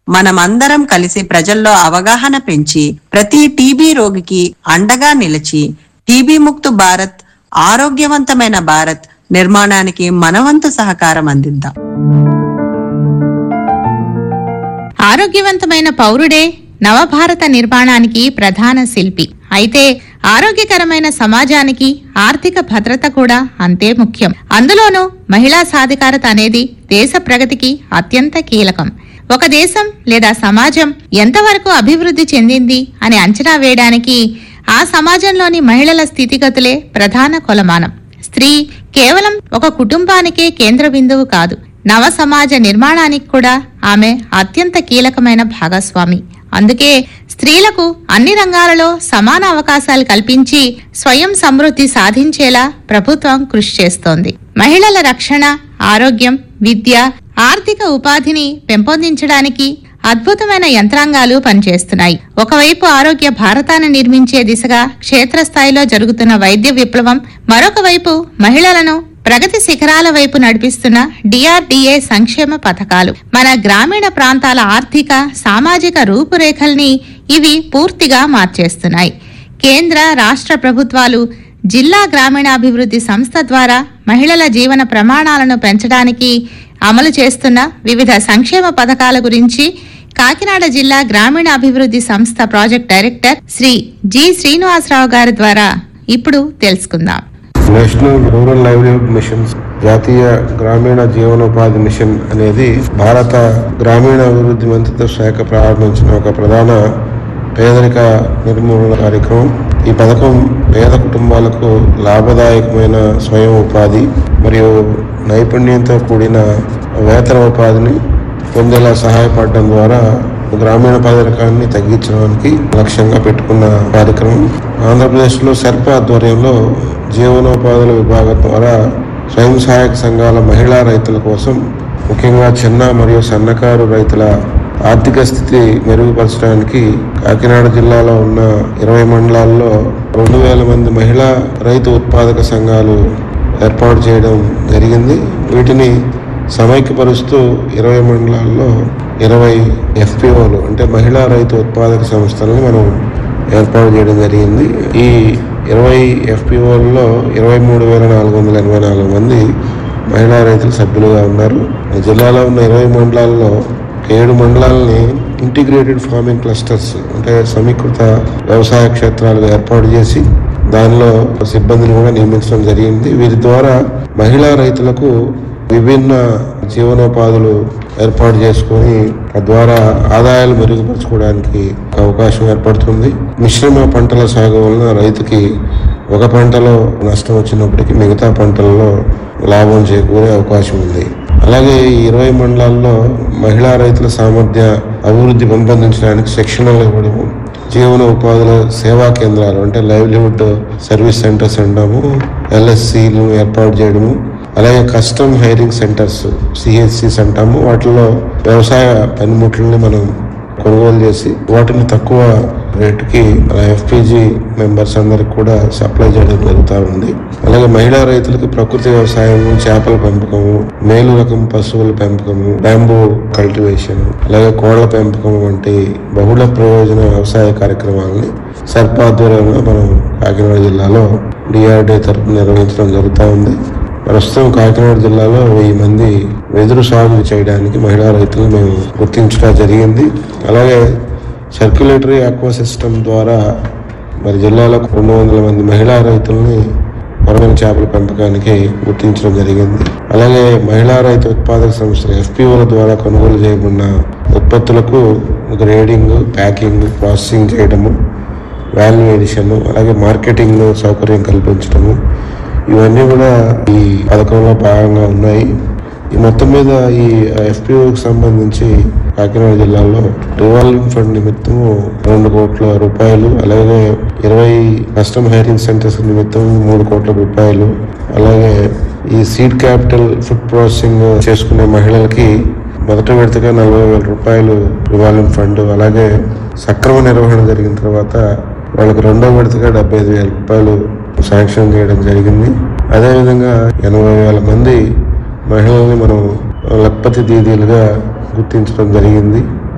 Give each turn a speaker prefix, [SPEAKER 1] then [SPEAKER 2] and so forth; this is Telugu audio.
[SPEAKER 1] మనమందరం కలిసి ప్రజల్లో అవగాహన పెంచి ప్రతి టీబీ రోగికి అండగా నిలిచి టీబీ ముక్తు భారత్ ఆరోగ్యవంతమైన భారత్ నిర్మాణానికి మనవంతు సహకారం అందిద్దాం
[SPEAKER 2] ఆరోగ్యవంతమైన పౌరుడే నవభారత నిర్మాణానికి ప్రధాన శిల్పి అయితే ఆరోగ్యకరమైన సమాజానికి ఆర్థిక భద్రత కూడా అంతే ముఖ్యం అందులోనూ మహిళా సాధికారత అనేది దేశ ప్రగతికి అత్యంత కీలకం ఒక దేశం లేదా సమాజం ఎంతవరకు అభివృద్ధి చెందింది అని అంచనా వేయడానికి ఆ సమాజంలోని మహిళల స్థితిగతులే ప్రధాన కొలమానం స్త్రీ కేవలం ఒక కుటుంబానికే కేంద్ర బిందువు కాదు నవ సమాజ నిర్మాణానికి కూడా ఆమె అత్యంత కీలకమైన భాగస్వామి అందుకే స్త్రీలకు అన్ని రంగాలలో సమాన అవకాశాలు కల్పించి స్వయం సమృద్ధి సాధించేలా ప్రభుత్వం కృషి చేస్తోంది మహిళల రక్షణ ఆరోగ్యం విద్య ఆర్థిక ఉపాధిని పెంపొందించడానికి అద్భుతమైన యంత్రాంగాలు పనిచేస్తున్నాయి ఒకవైపు ఆరోగ్య భారతాన్ని నిర్మించే దిశగా క్షేత్రస్థాయిలో జరుగుతున్న వైద్య విప్లవం మరొక వైపు మహిళలను ప్రగతి శిఖరాల వైపు నడిపిస్తున్న డిఆర్డీఏ సంక్షేమ పథకాలు మన గ్రామీణ ప్రాంతాల ఆర్థిక సామాజిక రూపురేఖల్ని ఇవి పూర్తిగా మార్చేస్తున్నాయి కేంద్ర రాష్ట్ర ప్రభుత్వాలు జిల్లా గ్రామీణాభివృద్ధి సంస్థ ద్వారా మహిళల జీవన ప్రమాణాలను పెంచడానికి అమలు చేస్తున్న వివిధ సంక్షేమ పథకాల గురించి కాకినాడ జిల్లా గ్రామీణాభివృద్ధి సంస్థ project director Shri G Srinivasarao గారి ద్వారా ఇప్పుడు తెలుసుకుందాం
[SPEAKER 3] నేషనల్ రూరల్ లైవ్లీహుడ్ మిషన్ జాతీయ గ్రామీణ జీవనోపాధి మిషన్ అనేది భారత గ్రామీణ అభివృద్ధి మంత్రిత్వ శాఖ ప్రారంభించిన ఒక ప్రధాన పేదరిక నిర్మూలన కార్యక్రమం ఈ పథకం పేద కుటుంబాలకు లాభదాయకమైన స్వయం ఉపాధి మరియు నైపుణ్యంతో కూడిన వేతన ఉపాధిని పొందేలా సహాయపడడం ద్వారా గ్రామీణ పేదరికాన్ని తగ్గించడానికి లక్ష్యంగా పెట్టుకున్న కార్యక్రమం ఆంధ్రప్రదేశ్లో సెర్ప ఆధ్వర్యంలో జీవనోపాధుల విభాగం ద్వారా స్వయం సహాయక సంఘాల మహిళా రైతుల కోసం ముఖ్యంగా చిన్న మరియు సన్నకారు రైతుల ఆర్థిక స్థితి మెరుగుపరచడానికి కాకినాడ జిల్లాలో ఉన్న ఇరవై మండలాల్లో రెండు వేల మంది మహిళా రైతు ఉత్పాదక సంఘాలు ఏర్పాటు చేయడం జరిగింది వీటిని సమైక్యపరుస్తూ ఇరవై మండలాల్లో ఇరవై ఎఫ్పిఓలు అంటే మహిళా రైతు ఉత్పాదక సంస్థలను మనం ఏర్పాటు చేయడం జరిగింది ఈ ఇరవై ఎఫ్పిఓల్లో ఇరవై మూడు వేల నాలుగు వందల ఎనభై నాలుగు మంది మహిళా రైతులు సభ్యులుగా ఉన్నారు ఈ జిల్లాలో ఉన్న ఇరవై మండలాల్లో ఏడు మండలాలని ఇంటిగ్రేటెడ్ ఫార్మింగ్ క్లస్టర్స్ అంటే సమీకృత వ్యవసాయ క్షేత్రాలుగా ఏర్పాటు చేసి దానిలో సిబ్బందిని కూడా నియమించడం జరిగింది వీరి ద్వారా మహిళా రైతులకు విభిన్న జీవనోపాధులు ఏర్పాటు చేసుకొని తద్వారా ఆదాయాలు మెరుగుపరచుకోవడానికి అవకాశం ఏర్పడుతుంది మిశ్రమ పంటల సాగు వలన రైతుకి ఒక పంటలో నష్టం వచ్చినప్పటికీ మిగతా పంటల్లో లాభం చేకూరే అవకాశం ఉంది అలాగే ఈ ఇరవై మండలాల్లో మహిళా రైతుల సామర్థ్య అభివృద్ధి పెంపొందించడానికి శిక్షణలు ఇవ్వడము జీవన ఉపాధుల సేవా కేంద్రాలు అంటే లైవ్లీహుడ్ సర్వీస్ సెంటర్స్ అంటాము ఎల్ఎస్సీలు ఏర్పాటు చేయడము అలాగే కస్టమ్ హైరింగ్ సెంటర్స్ సిహెచ్సిస్ అంటాము వాటిలో వ్యవసాయ పనిముట్లని మనం కొనుగోలు చేసి వాటిని తక్కువ రేటుకి ఎఫ్పిజి మెంబర్స్ అందరికి కూడా సప్లై చేయడం జరుగుతూ ఉంది అలాగే మహిళా రైతులకు ప్రకృతి వ్యవసాయం చేపల పెంపకము మేలు రకం పశువుల పెంపకము బ్యాంబూ కల్టివేషన్ అలాగే కోళ్ల పెంపకం వంటి బహుళ ప్రయోజన వ్యవసాయ కార్యక్రమాలని సర్ప ఆధ్వర్యంలో మనం కాకినాడ జిల్లాలో డిఆర్డీ తరఫున నిర్వహించడం జరుగుతూ ఉంది ప్రస్తుతం కాకినాడ జిల్లాలో వెయ్యి మంది వెదురు సాగు చేయడానికి మహిళా రైతులు మేము గుర్తించడం జరిగింది అలాగే సర్క్యులేటరీ ఆక్వా సిస్టమ్ ద్వారా మరి జిల్లాలో రెండు వందల మంది మహిళా రైతుల్ని కొరమైన చేపల పెంపకానికి గుర్తించడం జరిగింది అలాగే మహిళా రైతు ఉత్పాదక సంస్థలు ఎఫ్పిఓల ద్వారా కొనుగోలు చేయబడిన ఉత్పత్తులకు గ్రేడింగ్ ప్యాకింగ్ ప్రాసెసింగ్ చేయడము వాల్యూ ఎడిషన్ అలాగే మార్కెటింగ్ సౌకర్యం కల్పించడము ఇవన్నీ కూడా ఈ పథకంలో భాగంగా ఉన్నాయి ఈ మొత్తం మీద ఈ ఎఫ్పిఓకి సంబంధించి కాకినాడ జిల్లాలో రివాల్వింగ్ ఫండ్ నిమిత్తము రెండు కోట్ల రూపాయలు అలాగే ఇరవై కస్టమ్ హైరింగ్ సెంటర్స్ నిమిత్తం మూడు కోట్ల రూపాయలు అలాగే ఈ సీడ్ క్యాపిటల్ ఫుడ్ ప్రాసెసింగ్ చేసుకునే మహిళలకి మొదటి విడతగా నలభై వేల రూపాయలు రివాల్వింగ్ ఫండ్ అలాగే సక్రమ నిర్వహణ జరిగిన తర్వాత వాళ్ళకి రెండో విడతగా డెబ్బై ఐదు వేల రూపాయలు శాంక్షన్ చేయడం జరిగింది అదేవిధంగా ఎనభై వేల మంది మహిళల్ని మనం లక్పతి దీదీలుగా గుర్తించడం జరిగింది